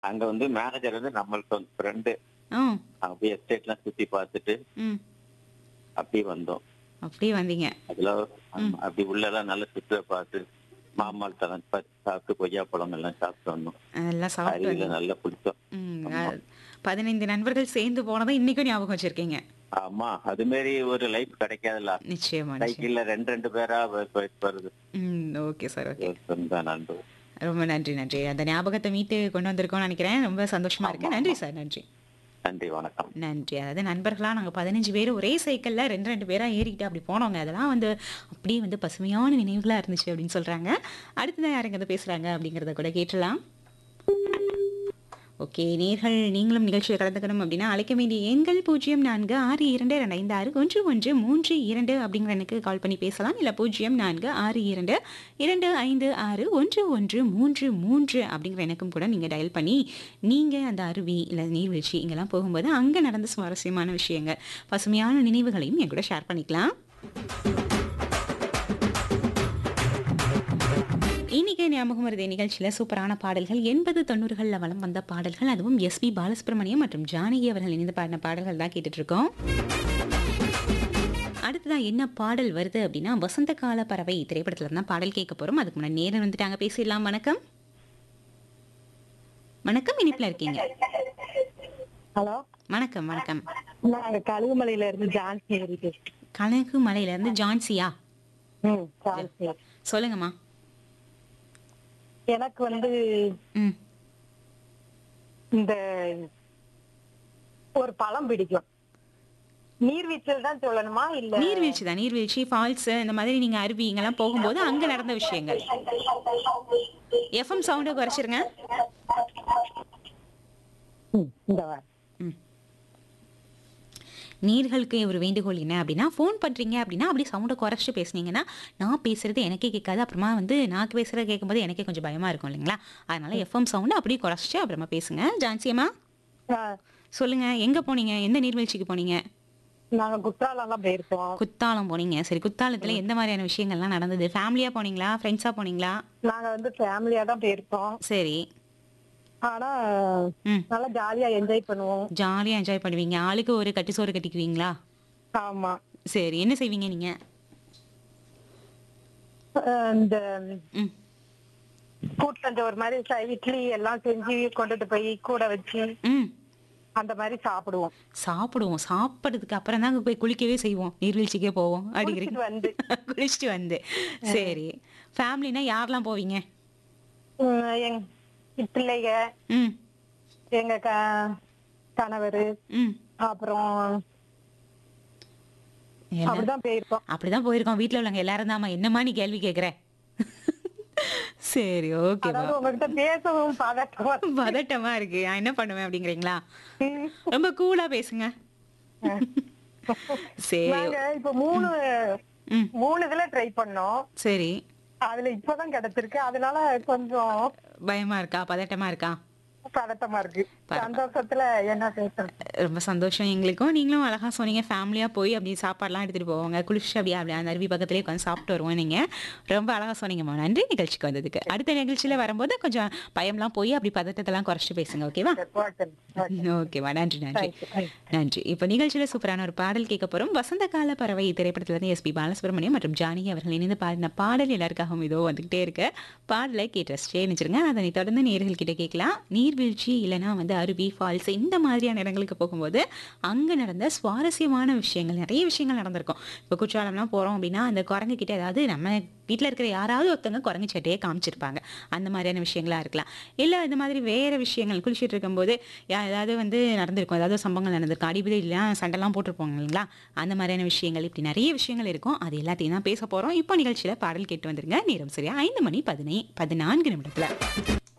அங்க வந்து மேனேஜர் வந்து நம்மளுக்கு வந்து ஃப்ரெண்டு ஆ அப்படியே எஸ்டேட்லாம் சுத்தி பார்த்துட்டு ம் அப்படியே வந்தோம் அப்படியே வந்தீங்க அதுல ஆமா, அப்படி உள்ளெல்லாம் நல்லா சுற்ற பார்த்து மாமல் தரம் சாப்பிட்டு கொய்யா பழம் எல்லாம் சாப்பிட்டு வந்தோம் எல்லாம் சாப்பிட்டு அருவியில நல்லா குளிச்சோம் ம், ஆமா. அஹ், பதினைந்து நண்பர்கள் சேர்ந்து போனதை இன்னைக்கும் ஞாபகம் வச்சிருக்கீங்க ஆமா அது மாதிரி ஒரு லைஃப் கிடைக்காதுல்ல நிச்சயமா நிச்சயம் சைக்கிள்ல ரெண்டு ரெண்டு பேரா வ- போயிட்டு வருது ம் ஓகே சார் ஓகே ஒரு சொந்த நண்பு ரொம்ப நன்றி நன்றி அந்த ஞாபகத்தை மீட்டு கொண்டு வந்திருக்கோம்னு நினைக்கிறேன் ரொம்ப சந்தோஷமா இருக்கு நன்றி சார் நன்றி நன்றி வணக்கம் நன்றி அதாவது நண்பர்களாக நாங்கள் பதினஞ்சு பேர் ஒரே சைக்கிளில் ரெண்டு ரெண்டு பேராக ஏறிக்கிட்டு அப்படி போனோங்க அதெல்லாம் வந்து அப்படியே வந்து பசுமையான நினைவுகளாக இருந்துச்சு அப்படின்னு சொல்கிறாங்க அடுத்ததான் யாருங்க வந்து பேசுகிறாங்க அப்படிங்கிறத கூட கேட்டலாம் ஓகே நேர்கள் நீங்களும் நிகழ்ச்சியில் கலந்துக்கணும் அப்படின்னா அழைக்க வேண்டிய எண்கள் பூஜ்ஜியம் நான்கு ஆறு இரண்டு ரெண்டு ஐந்து ஆறு ஒன்று ஒன்று மூன்று இரண்டு அப்படிங்கிற எனக்கு கால் பண்ணி பேசலாம் இல்லை பூஜ்ஜியம் நான்கு ஆறு இரண்டு இரண்டு ஐந்து ஆறு ஒன்று ஒன்று மூன்று மூன்று அப்படிங்கிற எனக்கும் கூட நீங்கள் டயல் பண்ணி நீங்கள் அந்த அருவி இல்லை நீர்வீழ்ச்சி இங்கெல்லாம் போகும்போது அங்கே நடந்த சுவாரஸ்யமான விஷயங்கள் பசுமையான நினைவுகளையும் என் கூட ஷேர் பண்ணிக்கலாம் இன்னைக்கு ஞாபகம் வருது நிகழ்ச்சியில் சூப்பரான பாடல்கள் எண்பது தொண்ணூறுகளில் வலம் வந்த பாடல்கள் அதுவும் எஸ்பி பாலசுப்ரமணியம் மற்றும் ஜானகி அவர்கள் இணைந்து பாடின பாடல்கள் தான் கேட்டுட்டு இருக்கோம் அடுத்ததான் என்ன பாடல் வருது அப்படின்னா வசந்த கால பறவை திரைப்படத்துல தான் பாடல் கேட்க போறோம் அதுக்கு முன்னாடி நேரம் வந்துட்டாங்க பேசிடலாம் வணக்கம் வணக்கம் இனிப்புல இருக்கீங்க ஹலோ வணக்கம் வணக்கம் நாங்க கழுகுமலையில இருந்து ஜான்சி ஏறி பேசுறோம் கணக்கு மலையில இருந்து ஜான்சியா ம் ஜான்சி சொல்லுங்கம்மா எனக்கு வந்து ம் இந்த ஒரு பழம் பிடிக்கும் நீர்வீழ்ச்சல் தான் சொல்லணுமா இல்ல நீர்வீழ்ச்சி தான் நீர்வீழ்ச்சி ஃபால்ஸ் இந்த மாதிரி நீங்க அருவி இங்கெல்லாம் போகும்போது அங்க நடந்த விஷயங்கள் எஃப்எம் சவுண்டை குறைச்சிருங்க ம், இந்த வா. நீர்களுக்கு ஒரு வேண்டுகோள் என்ன அப்படின்னா ஃபோன் பண்ணுறீங்க அப்படின்னா அப்படி சவுண்டை குறைச்சி பேசுனீங்கன்னா நான் பேசுறது எனக்கே கேட்காது அப்புறமா வந்து நான் பேசுகிறத கேட்கும்போது எனக்கே கொஞ்சம் பயமாக இருக்கும் இல்லைங்களா அதனால எஃப்எம் சவுண்டை அப்படியே குறைச்சிட்டு அப்புறமா பேசுங்க ஜான்சியம்மா ஆ, சொல்லுங்க எங்கே போனீங்க எந்த நீர்வீழ்ச்சிக்கு போனீங்க நாங்க குற்றாலம் எல்லாம் போயிருக்கோம் குத்தாலம் போனீங்க சரி குத்தாலத்தில் எந்த மாதிரியான விஷயங்கள்லாம் நடந்தது ஃபேமிலியாக போனீங்களா ஃப்ரெண்ட்ஸாக போனீங்களா நாங்க வந்து ஃபேமிலியா தான் போயிருக்கோம் சரி ஆனா ம் நல்லா ஜாலியா என்ஜாய் பண்ணுவோம் ஜாலியாக என்ஜாய் பண்ணுவீங்க ஆளுக்கு ஒரு கட்டி சோறு கட்டிக்குவீங்களா ஆமா சரி என்ன செய்வீங்க நீங்கள் அஹ், இந்த ம் கூட்டஞ்சோறு மாதிரி ச- இட்லி எல்லாம் செஞ்சு கொண்டுட்டு போய் கூட வச்சு ம் அந்த மாதிரி சாப்பிடுவோம் சாப்பிடுவோம் சாப்பிட்றதுக்கு அப்புறம் தான் போய் குளிக்கவே செய்வோம் நீர்வீழ்ச்சிக்கே போவோம் அப்படிங்கிறீங்க குளிச்சிட்டு வந்து குளிச்சுட்டு வந்து சரி ஃபேமிலினா யாரெல்லாம் போவீங்க உம், எங் பிள்ளைக ம் எங்க க கணவர் ம் அப்புறம் எல்லாரும் அப்படிதான் போயிருக்கோம் அப்படிதான் போயிருக்கோம் வீட்ல உள்ளவங்க எல்லாரும் தாம்மா என்னம்மா நீ கேள்வி கேட்குற சரி ஓகேவா அதாவது உங்ககிட்ட பேசவும் பதட்டமா இருக்கு. பதட்டமா இருக்கு நான் என்ன பண்ணுவேன் அப்படிங்கிறீங்களா ம். ரொம்ப கூலா பேசுங்க சரி நாங்க இப்ப மூணு ம் மூணு இதுல ட்ரை பண்ணோம் சரி அதுல இப்பதான் கிடைச்சிருக்கு அதனால கொஞ்சம் பயமா இருக்கா பதட்டமா இருக்கா பதட்டமா இருக்கு சந்தோஷத்துல என்ன பேசுறது ரொம்ப சந்தோஷம் எங்களுக்கும் நீங்களும் அழகா சொன்னீங்க ஃபேமிலியா போய் அப்படி சாப்பாடுலாம் எடுத்துட்டு போவாங்க குளிச்சு அப்படியே அப்படியே அந்த அருவி பக்கத்துலேயே உட்காந்து சாப்பிட்டு வருவோம் நீங்க ரொம்ப அழகா சொன்னீங்கம்மா நன்றி நிகழ்ச்சிக்கு வந்ததுக்கு அடுத்த நிகழ்ச்சியில வரும்போது கொஞ்சம் பயம்லாம் போய் அப்படி பதட்டத்தெல்லாம் குறைச்சிட்டு பேசுங்க ஓகேவா ஓகே, ஓகே. ஓகேவா நன்றி நன்றி Thank you, thank you. நன்றி இப்போ நிகழ்ச்சியில சூப்பரான ஒரு பாடல் கேட்க போறோம் வசந்த கால பறவை திரைப்படத்துல இருந்து எஸ்பி பாலசுப்ரமணியம் மற்றும் ஜானகி அவர்கள் இணைந்து பாடின பாடல் எல்லாருக்காகவும் இதோ வந்துகிட்டே இருக்கு பாடலை கேட்டு ரசிச்சே நினைச்சிருங்க அதனை தொடர்ந்து நேர்கள் கிட்ட கேட்கலாம் நீர்வீழ்ச்சி இல்லைன்னா வந்து அருவி ஃபால்ஸ் இந்த மாதிரியான இடங்களுக்கு போகும்போது அங்க நடந்த சுவாரஸ்யமான விஷயங்கள் நிறைய விஷயங்கள் நடந்திருக்கும் இப்போ குற்றாலம்லாம் போறோம் அப்படின்னா அந்த குரங்கு கிட்ட ஏதாவது நம்ம வீட்டில் இருக்கிற யாராவது ஒருத்தவங்க குரங்கு சட்டையே காமிச்சிருப்பாங்க அந்த மாதிரியான விஷயங்களா இருக்கலாம் இல்லை இந்த மாதிரி வேற விஷயங்கள் குளிச்சுட்டு இருக்கும்போது யா- ஏதாவது வந்து நடந்திருக்கும் ஏதாவது ஒரு சம்பவங்கள் நடந்திருக்கும் அடிபடி இல்லை சண்டைலாம் போட்டிருப்போங்க இல்லைங்களா அந்த மாதிரியான விஷயங்கள் இப்படி நிறைய விஷயங்கள் இருக்கும் அது எல்லாத்தையும் தான் பேச போகிறோம் இப்போ நிகழ்ச்சியில் பாடல் கேட்டு வந்துருங்க நேரம் சரியா ஐந்து மணி பதினை பதினான்கு நிமிடத்தில்